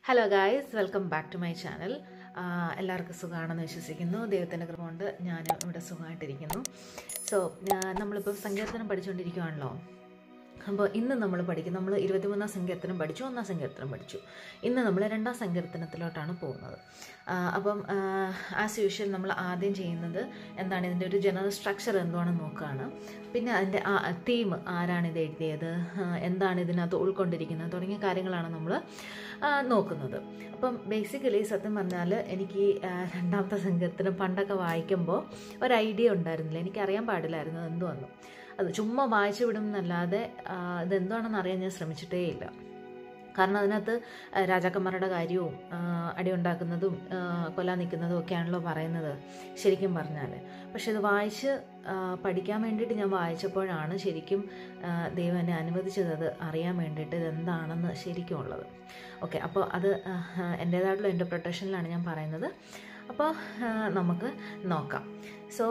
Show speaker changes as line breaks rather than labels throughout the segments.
Hello guys welcome back to my channel എല്ലാവർക്കും സുഖമാണെന്ന് വിശ്വസിക്കുന്നു ദൈവത്തിൻ്റെ കൃപ കൊണ്ട് ഞാൻ ഇവിടെ സുഖമായിട്ടിരിക്കുന്നു സോ നമ്മളിപ്പോൾ സങ്കീർത്തനം പഠിച്ചുകൊണ്ടിരിക്കുകയാണല്ലോ അപ്പോൾ ഇന്ന് നമ്മൾ പഠിക്കും നമ്മൾ ഇരുപത്തിമൂന്നാം സങ്കീർത്തനം പഠിച്ചു ഒന്നാം സങ്കീർത്തനം പഠിച്ചു ഇന്ന് നമ്മൾ രണ്ടാം സങ്കീർത്തനത്തിലോട്ടാണ് പോകുന്നത് ആ, അപ്പം ആസ് യൂഷ്വൽ നമ്മൾ ആദ്യം ചെയ്യുന്നത് എന്താണ് ഇതിൻ്റെ ഒരു ജനറൽ സ്ട്രക്ചർ എന്താണെന്ന് നോക്കുകയാണ് പിന്നെ അതിൻ്റെ ആ തീം ആരാണ് ഇത് എഴുതിയത് ആ, എന്താണ് ഇതിനകത്ത് ഉൾക്കൊണ്ടിരിക്കുന്നത് തുടങ്ങിയ കാര്യങ്ങളാണ് നമ്മൾ നോക്കുന്നത് അപ്പം ബേസിക്കലി സത്യം പറഞ്ഞാൽ എനിക്ക് ഈ, ആ, രണ്ടാമത്തെ സങ്കീർത്തനം പണ്ടൊക്കെ വായിക്കുമ്പോൾ ഒരു ഐഡിയ ഉണ്ടായിരുന്നില്ല എനിക്കറിയാൻ പാടില്ലായിരുന്നു എന്തുവന്നു അത് ചുമ്മാ വായിച്ചു വിടും എന്നല്ലാതെ ആ, ഇതെന്താണെന്ന് അറിയാൻ ഞാൻ ശ്രമിച്ചിട്ടേ ഇല്ല കാരണം അതിനകത്ത് ആ, രാജാക്കന്മാരുടെ കാര്യവും ആ, അടിയുണ്ടാക്കുന്നതും ആ, കൊല്ലാൻ നിൽക്കുന്നതും ഒക്കെയാണല്ലോ പറയുന്നത് ശരിക്കും പറഞ്ഞാൽ പക്ഷെ ഇത് വായിച്ച് ആ, പഠിക്കാൻ വേണ്ടിയിട്ട് ഞാൻ വായിച്ചപ്പോഴാണ് ശരിക്കും ആ, ദൈവം എന്നെ അനുവദിച്ചത് അത് അറിയാൻ വേണ്ടിയിട്ട് ഇതെന്താണെന്ന് ശരിക്കും ഉള്ളത് ഓക്കെ അപ്പോൾ അത് ആ, എൻ്റേതായിട്ടുള്ള ഇൻ്റർപ്രിട്ടേഷനിലാണ് ഞാൻ പറയുന്നത് അപ്പോൾ ആ, നമുക്ക് നോക്കാം സോ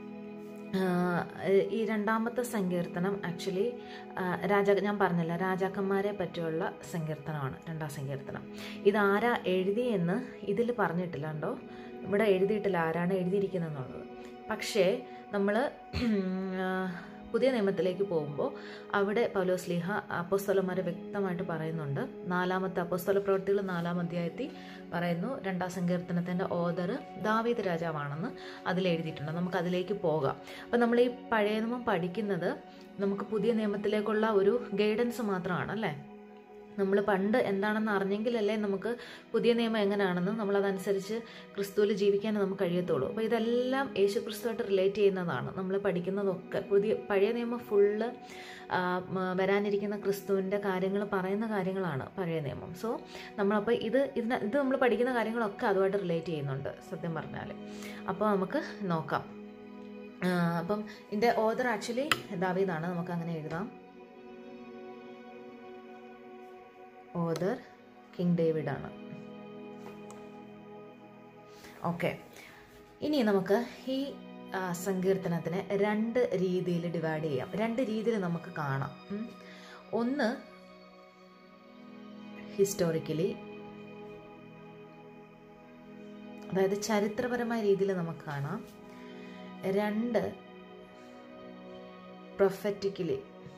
ആഹ് ഈ രണ്ടാമത്തെ സങ്കീർത്തനം ആക്ച്വലി രാജാ ഞാൻ പറഞ്ഞില്ല രാജാക്കന്മാരെ പറ്റിയുള്ള സങ്കീർത്തനമാണ് രണ്ടാം സങ്കീർത്തനം ഇതാരാ എഴുതിയെന്ന് ഇതിൽ പറഞ്ഞിട്ടില്ല കണ്ടോ ഇവിടെ എഴുതിയിട്ടില്ല ആരാണ് എഴുതിയിരിക്കുന്നതെന്നുള്ളത് പക്ഷേ നമ്മൾ പുതിയ നിയമത്തിലേക്ക് പോകുമ്പോൾ അവിടെ പൗലോസ്ലിഹ അപ്പോസ്തലന്മാരെ വ്യക്തമായിട്ട് പറയുന്നുണ്ട് നാലാമത്തെ അപ്പോസ്തല പ്രവൃത്തികൾ നാലാം അധ്യായത്തിൽ പറയുന്നു രണ്ടാം സങ്കീർത്തനത്തിൻ്റെ ഓദർ ദാവീദ് രാജാവാണെന്ന് അതിൽ എഴുതിയിട്ടുണ്ട് നമുക്ക് അതിലേക്ക് പോകാം അപ്പം നമ്മൾ ഈ പഴയ നിയമം പഠിക്കുന്നത് നമുക്ക് പുതിയ നിയമത്തിലേക്കുള്ള ഒരു ഗൈഡൻസ് മാത്രമാണ് അല്ലേ നമ്മൾ പണ്ട് എന്താണെന്ന് അറിഞ്ഞെങ്കിലല്ലേ നമുക്ക് പുതിയ നിയമം എങ്ങനെയാണെന്ന് നമ്മളതനുസരിച്ച് ക്രിസ്തുവിൽ ജീവിക്കാൻ നമുക്ക് കഴിയത്തുള്ളൂ അപ്പോൾ ഇതെല്ലാം യേശു ക്രിസ്തുവായിട്ട് റിലേറ്റ് ചെയ്യുന്നതാണ് നമ്മൾ പഠിക്കുന്നതൊക്കെ പുതിയ പഴയ നിയമം ഫുള്ള് വരാനിരിക്കുന്ന ക്രിസ്തുവിൻ്റെ കാര്യങ്ങൾ പറയുന്ന കാര്യങ്ങളാണ് പഴയ നിയമം സോ നമ്മളപ്പോൾ ഇത് ഇതിന് ഇത് നമ്മൾ പഠിക്കുന്ന കാര്യങ്ങളൊക്കെ അതുമായിട്ട് റിലേറ്റ് ചെയ്യുന്നുണ്ട് സത്യം പറഞ്ഞാൽ അപ്പോൾ നമുക്ക് നോക്കാം ആ, അപ്പം ഇതിൻ്റെ ഓദർ ആക്ച്വലി ദാവീദാണ് നമുക്ക് അങ്ങനെ എഴുതാം ഓദർ കിങ് ഡേവിഡ് ആണ് ഓക്കെ ഇനി നമുക്ക് ഈ ആ, സങ്കീർത്തനത്തിനെ രണ്ട് രീതിയിൽ ഡിവൈഡ് ചെയ്യാം രണ്ട് രീതിയിൽ നമുക്ക് കാണാം ഉം. ഒന്ന് ഹിസ്റ്റോറിക്കലി അതായത് ചരിത്രപരമായ രീതിയിൽ നമുക്ക് കാണാം രണ്ട് പ്രൊഫറ്റിക്കലി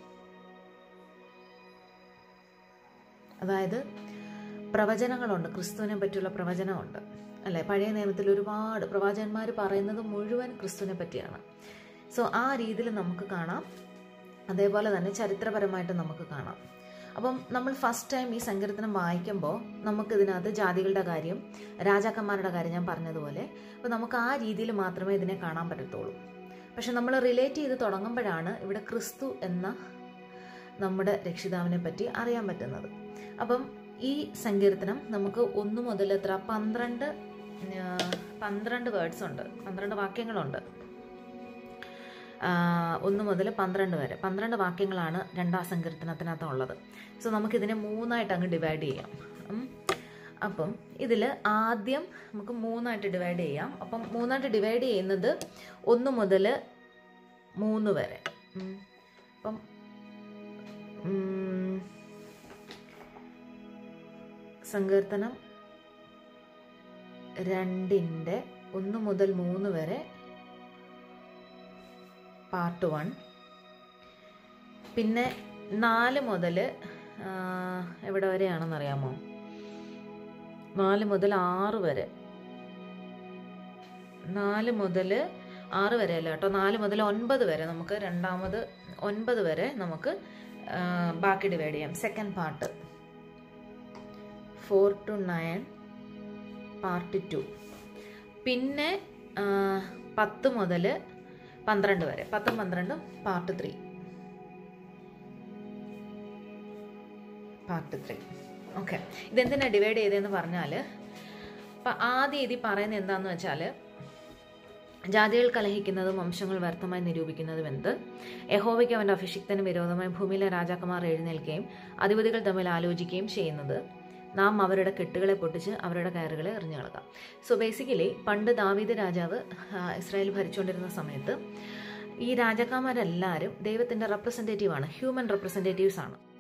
അതായത് പ്രവചനങ്ങളുണ്ട് ക്രിസ്തുവിനെ പറ്റിയുള്ള പ്രവചനമുണ്ട് അല്ലേ പഴയ നിയമത്തിൽ ഒരുപാട് പ്രവാചകന്മാർ പറയുന്നത് മുഴുവൻ ക്രിസ്തുവിനെ പറ്റിയാണ് സോ ആ രീതിയിൽ നമുക്ക് കാണാം അതേപോലെ തന്നെ ചരിത്രപരമായിട്ട് നമുക്ക് കാണാം അപ്പം നമ്മൾ ഫസ്റ്റ് ടൈം ഈ സങ്കീർത്തനം വായിക്കുമ്പോൾ നമുക്ക് ഇതിനകത്ത് ജാതികളുടെ കാര്യം രാജാക്കന്മാരുടെ കാര്യം ഞാൻ പറഞ്ഞതുപോലെ അപ്പോൾ നമുക്ക് ആ രീതിയിൽ മാത്രമേ ഇതിനെ കാണാൻ പറ്റത്തുള്ളൂ പക്ഷെ നമ്മൾ റിലേറ്റ് ചെയ്ത് തുടങ്ങുമ്പോഴാണ് ഇവിടെ ക്രിസ്തു എന്ന നമ്മുടെ രക്ഷിതാവിനെ പറ്റി അറിയാൻ പറ്റുന്നത് അപ്പം ഈ സങ്കീർത്തനം നമുക്ക് ഒന്ന് മുതൽ എത്ര പന്ത്രണ്ട് ആ, പന്ത്രണ്ട് വേർഡ്സ് ഉണ്ട് പന്ത്രണ്ട് വാക്യങ്ങളുണ്ട് ആ, ഒന്ന് മുതൽ പന്ത്രണ്ട് വരെ പന്ത്രണ്ട് വാക്യങ്ങളാണ് രണ്ടാം സങ്കീർത്തനത്തിനകത്ത് ഉള്ളത് സോ നമുക്കിതിനെ മൂന്നായിട്ട് അങ്ങ് ഡിവൈഡ് ചെയ്യാം ഉം. അപ്പം ഇതിൽ ആദ്യം നമുക്ക് മൂന്നായിട്ട് ഡിവൈഡ് ചെയ്യാം അപ്പം മൂന്നായിട്ട് ഡിവൈഡ് ചെയ്യുന്നത് ഒന്ന് മുതൽ മൂന്ന് വരെ ഉം. അപ്പം ഉം, സങ്കീർത്തനം രണ്ടിൻ്റെ ഒന്ന് മുതൽ മൂന്ന് വരെ പാർട്ട് വൺ പിന്നെ നാല് മുതൽ എവിടെ വരെയാണെന്ന് അറിയാമോ നാല് മുതൽ ആറ് വരെ നാല് മുതൽ ആറ് വരെ അല്ല കേട്ടോ നാല് മുതൽ ഒൻപത് വരെ നമുക്ക് രണ്ടാമത് ഒൻപത് വരെ നമുക്ക് ആ, ബാക്കി ഡിവൈഡ് ചെയ്യാം second part four two nine part two പിന്നെ ആ, പത്ത് മുതൽ പന്ത്രണ്ട് വരെ പത്തും പന്ത്രണ്ടും part three part three okay ഇതെന്തിനാണ് ഡിവൈഡ് ചെയ്തതെന്ന് പറഞ്ഞാൽ അപ്പം ആദ്യം ഇതിൽ പറയുന്നത് എന്താണെന്ന് വെച്ചാൽ ജാതികൾ കലഹിക്കുന്നതും വംശങ്ങൾ വ്യർത്ഥമായി നിരൂപിക്കുന്നതും എന്ത് യഹോവയ്ക്ക് അവൻ്റെ അഭിഷിക്തന് വിരോധമായി ഭൂമിയിലെ രാജാക്കന്മാർ എഴുന്നേൽക്കുകയും അധിപതികൾ തമ്മിൽ ആലോചിക്കുകയും ചെയ്യുന്നത് നാം അവരുടെ കെട്ടുകളെ പൊട്ടിച്ച് അവരുടെ കയറുകളെ എറിഞ്ഞു കളകാം സോ ബേസിക്കലി പണ്ട് ദാവീദ് രാജാവ് ആ, ഇസ്രായേൽ ഭരിച്ചുകൊണ്ടിരുന്ന സമയത്ത് ഈ രാജാക്കന്മാരെല്ലാവരും ദൈവത്തിൻ്റെ റെപ്രസെൻറ്റേറ്റീവ് ആണ് ഹ്യൂമൻ റെപ്രസെൻറ്റേറ്റീവ്സ് ആണ്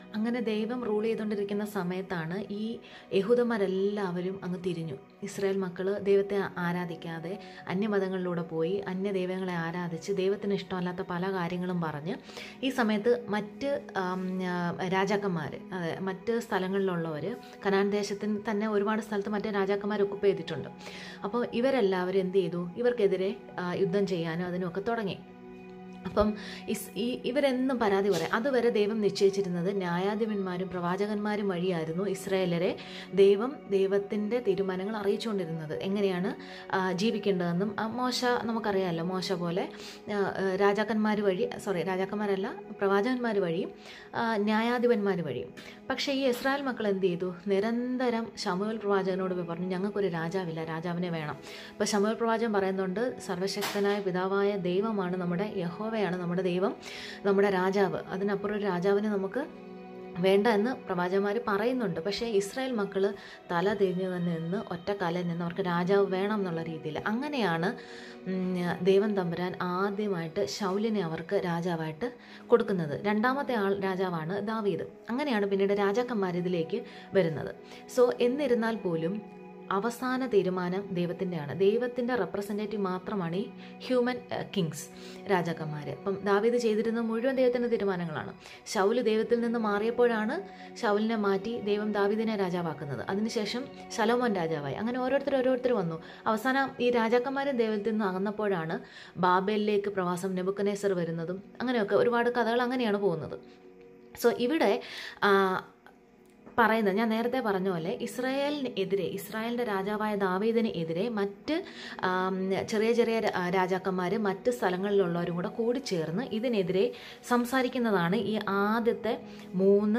അങ്ങനെ ദൈവം റൂൾ ചെയ്തുകൊണ്ടിരിക്കുന്ന സമയത്താണ് ഈ യഹൂദന്മാരെല്ലാവരും അങ്ങ് തിരിഞ്ഞു ഇസ്രായേൽ മക്കൾ ദൈവത്തെ ആരാധിക്കാതെ അന്യമതങ്ങളിലൂടെ പോയി അന്യ ദൈവങ്ങളെ ആരാധിച്ച് ദൈവത്തിന് ഇഷ്ടമല്ലാത്ത പല കാര്യങ്ങളും പറഞ്ഞ് ഈ സമയത്ത് മറ്റ് ആം, ആ, രാജാക്കന്മാർ അതെ മറ്റ് സ്ഥലങ്ങളിലുള്ളവർ കനാൻ ദേശത്തിന് തന്നെ ഒരുപാട് സ്ഥലത്ത് മറ്റേ രാജാക്കന്മാർ ഒക്കുപ്പ് ചെയ്തിട്ടുണ്ട് അപ്പോൾ ഇവരെല്ലാവരും എന്ത് ചെയ്തു ഇവർക്കെതിരെ ആ, യുദ്ധം ചെയ്യാനും അതിനുമൊക്കെ തുടങ്ങി അപ്പം ഇസ് ഈ ഇവരെന്നും പരാതി പറയാം അതുവരെ ദൈവം നിശ്ചയിച്ചിരുന്നത് ന്യായാധിപന്മാരും പ്രവാചകന്മാരും വഴിയായിരുന്നു ഇസ്രായേലരെ ദൈവം ദൈവത്തിൻ്റെ തീരുമാനങ്ങൾ അറിയിച്ചുകൊണ്ടിരുന്നത് എങ്ങനെയാണ് ആ, ജീവിക്കേണ്ടതെന്നും ആ, മോശ നമുക്കറിയാമല്ലോ മോശ പോലെ ആ, ആ, രാജാക്കന്മാർ വഴി സോറി രാജാക്കന്മാരല്ല പ്രവാചകന്മാർ വഴിയും ആ, ന്യായാധിപന്മാർ വഴിയും പക്ഷേ ഈ ഇസ്രായേൽ മക്കൾ എന്ത് ചെയ്തു നിരന്തരം ശമുവൽ പ്രവാചകനോട് പോയി പറഞ്ഞു ഞങ്ങൾക്കൊരു രാജാവില്ല രാജാവിനെ വേണം അപ്പോൾ ശമുവൽ പ്രവാചകൻ പറയുന്നുണ്ട് സർവശക്തനായ പിതാവായ ദൈവമാണ് നമ്മുടെ യഹോവയാണ് നമ്മുടെ ദൈവം നമ്മുടെ രാജാവ് അതിനപ്പുറം ഒരു രാജാവിനെ നമുക്ക് വേണ്ട എന്ന് പ്രവാചകന്മാർ പറയുന്നുണ്ട് പക്ഷേ ഇസ്രായേൽ മക്കൾ തല തിരിഞ്ഞു തന്നെ നിന്ന് ഒറ്റ കാലിൽ നിന്ന് അവർക്ക് രാജാവ് വേണം എന്നുള്ള രീതിയിൽ അങ്ങനെയാണ് ഉം, ദൈവം തമ്പുരാൻ ആദ്യമായിട്ട് ശൗലിനെ അവർക്ക് രാജാവായിട്ട് കൊടുക്കുന്നത് രണ്ടാമത്തെ ആൾ രാജാവാണ് ദാവീദ് അങ്ങനെയാണ് പിന്നീട് രാജാക്കന്മാർ ഇതിലേക്ക് വരുന്നത് സോ എന്നിരുന്നാൽ പോലും അവസാന തീരുമാനം ദൈവത്തിൻ്റെയാണ് ദൈവത്തിൻ്റെ റെപ്രസെൻറ്റേറ്റീവ് മാത്രമാണ് ഈ ഹ്യൂമൻ കിങ്സ് രാജാക്കന്മാർ അപ്പം ദാവീദ് ചെയ്തിരുന്ന മുഴുവൻ ദൈവത്തിൻ്റെ തീരുമാനങ്ങളാണ് ശൗല് ദൈവത്തിൽ നിന്ന് മാറിയപ്പോഴാണ് ശൗലിനെ മാറ്റി ദൈവം ദാവീദിനെ രാജാവാക്കുന്നത് അതിനുശേഷം ശലോമോൻ രാജാവായി അങ്ങനെ ഓരോരുത്തർ ഓരോരുത്തർ വന്നു അവസാനം ഈ രാജാക്കന്മാരും ദൈവത്തിൽ നിന്ന് അകന്നപ്പോഴാണ് ബാബേലിലേക്ക് പ്രവാസം നെബുക്കനേസർ വരുന്നതും അങ്ങനെയൊക്കെ ഒരുപാട് കഥകൾ അങ്ങനെയാണ് പോകുന്നത് സോ ഇവിടെ ആ, പറയുന്നത് ഞാൻ നേരത്തെ പറഞ്ഞ പോലെ ഇസ്രായേലിന് എതിരെ ഇസ്രായേലിൻ്റെ രാജാവായ ദാവീദിന് എതിരെ മറ്റ് ആം, ചെറിയ ചെറിയ രാജാക്കന്മാർ മറ്റ് സ്ഥലങ്ങളിലുള്ളവരും കൂടെ കൂടിച്ചേർന്ന് ഇതിനെതിരെ സംസാരിക്കുന്നതാണ് ഈ ആദ്യത്തെ മൂന്ന്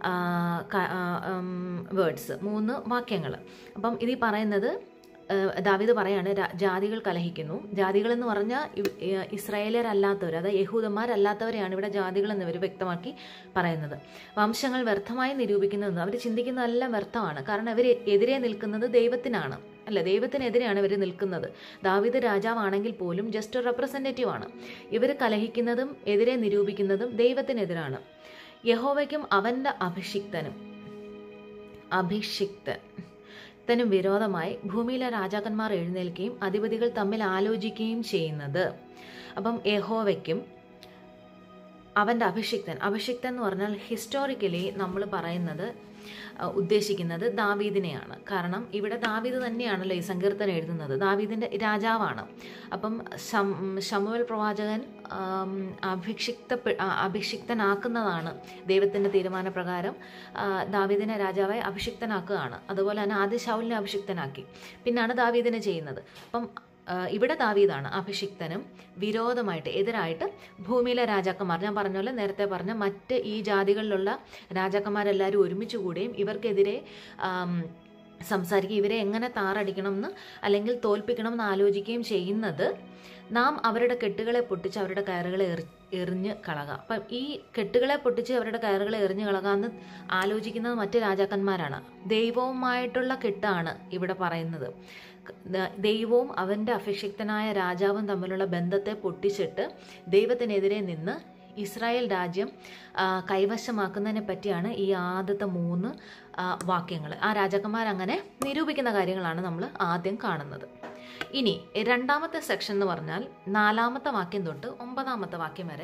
വേർഡ്സ് മൂന്ന് വാക്യങ്ങൾ അപ്പം ഇതിൽ പറയുന്നത് ഏഹ് ദാവീദ് പറയാണ് "രാ- ജാതികൾ കലഹിക്കുന്നു ജാതികൾ എന്ന് പറഞ്ഞാൽ ഇവ്- ഏഹ് ഇസ്രായേലരല്ലാത്തവർ അതായത് യഹൂദന്മാരല്ലാത്തവരെയാണ് ഇവിടെ ജാതികൾ എന്നിവർ വ്യക്തമാക്കി പറയുന്നത് വംശങ്ങൾ വ്യർത്ഥമായി നിരൂപിക്കുന്നത് അവർ ചിന്തിക്കുന്നതെല്ലാം വ്യർത്ഥമാണ് കാരണം അവർ എതിരെ നിൽക്കുന്നത് ദൈവത്തിനാണ് അല്ല ദൈവത്തിനെതിരെയാണ് ഇവർ നിൽക്കുന്നത് ദാവീദ് രാജാവാണെങ്കിൽ പോലും ജസ്റ്റ് ഒരു റെപ്രസെൻറ്റേറ്റീവ് ആണ് ഇവർ കലഹിക്കുന്നതും എതിരെ നിരൂപിക്കുന്നതും ദൈവത്തിനെതിരാണ് യഹോവയ്ക്കും അവൻ്റെ അഭിഷിക്തനും അഭിഷിക്തൻ ത്തിനും വിരോധമായി ഭൂമിയിലെ രാജാക്കന്മാർ എഴുന്നേൽക്കുകയും അധിപതികൾ തമ്മിൽ ആലോചിക്കുകയും ചെയ്യുന്നത് അപ്പം യഹോവയ്ക്കും അവൻ്റെ അഭിഷിക്തൻ അഭിഷിക്തൻ എന്ന് പറഞ്ഞാൽ ഹിസ്റ്റോറിക്കലി നമ്മൾ പറയുന്നത് ആ, ഉദ്ദേശിക്കുന്നത് ദാവീദിനെയാണ് കാരണം ഇവിടെ ദാവീദ് തന്നെയാണല്ലോ ഈ സങ്കീർത്തനം എഴുതുന്നത് ദാവീദിൻ്റെ രാജാവാണ് അപ്പം ശം ശമുവൽ പ്രവാചകൻ ആം, അഭിഷിക്ത അഭിഷിക്തനാക്കുന്നതാണ് ദൈവത്തിൻ്റെ തീരുമാനപ്രകാരം ആ, ദാവീദിനെ രാജാവായി അഭിഷിക്തനാക്കുകയാണ് അതുപോലെ തന്നെ ആദ്യ ശൗലിനെ അഭിഷിക്തനാക്കി പിന്നാണ് ദാവീദിനെ ചെയ്യുന്നത് അപ്പം ആ, ഇവിടെ ദാവീദാണ് അഭിഷിക്തനും വിരോധമായിട്ട് എതിരായിട്ട് ഭൂമിയിലെ രാജാക്കന്മാർ ഞാൻ പറഞ്ഞ പോലെ നേരത്തെ പറഞ്ഞ മറ്റ് ഈ ജാതികളിലുള്ള രാജാക്കന്മാരെല്ലാവരും ഒരുമിച്ച് കൂടുകയും ഇവർക്കെതിരെ ആം, സംസാരിക്കുകയും ഇവരെ എങ്ങനെ താറടിക്കണം എന്ന് അല്ലെങ്കിൽ തോൽപ്പിക്കണം എന്ന് ആലോചിക്കുകയും ചെയ്യുന്നത് നാം അവരുടെ കെട്ടുകളെ പൊട്ടിച്ച് അവരുടെ കയറുകളെ എറി എറിഞ്ഞ് കളക അപ്പം ഈ കെട്ടുകളെ പൊട്ടിച്ച് അവരുടെ കയറുകളെ എറിഞ്ഞ് കളക എന്ന് ആലോചിക്കുന്നത് മറ്റ് രാജാക്കന്മാരാണ് ദൈവവുമായിട്ടുള്ള കെട്ടാണ് ഇവിടെ പറയുന്നത് ദ- ദൈവവും അവൻ്റെ അഭിഷിക്തനായ രാജാവും തമ്മിലുള്ള ബന്ധത്തെ പൊട്ടിച്ചിട്ട് ദൈവത്തിനെതിരെ നിന്ന് ഇസ്രായേൽ രാജ്യം ആ, കൈവശമാക്കുന്നതിനെ പറ്റിയാണ് ഈ ആദ്യത്തെ മൂന്ന് വാക്യങ്ങൾ ആ രാജാക്കന്മാരങ്ങനെ നിരൂപിക്കുന്ന കാര്യങ്ങളാണ് നമ്മൾ ആദ്യം കാണുന്നത് ഇനി രണ്ടാമത്തെ സെക്ഷൻ എന്ന് പറഞ്ഞാൽ നാലാമത്തെ വാക്യം തൊട്ട് ഒമ്പതാമത്തെ വാക്യം വരെ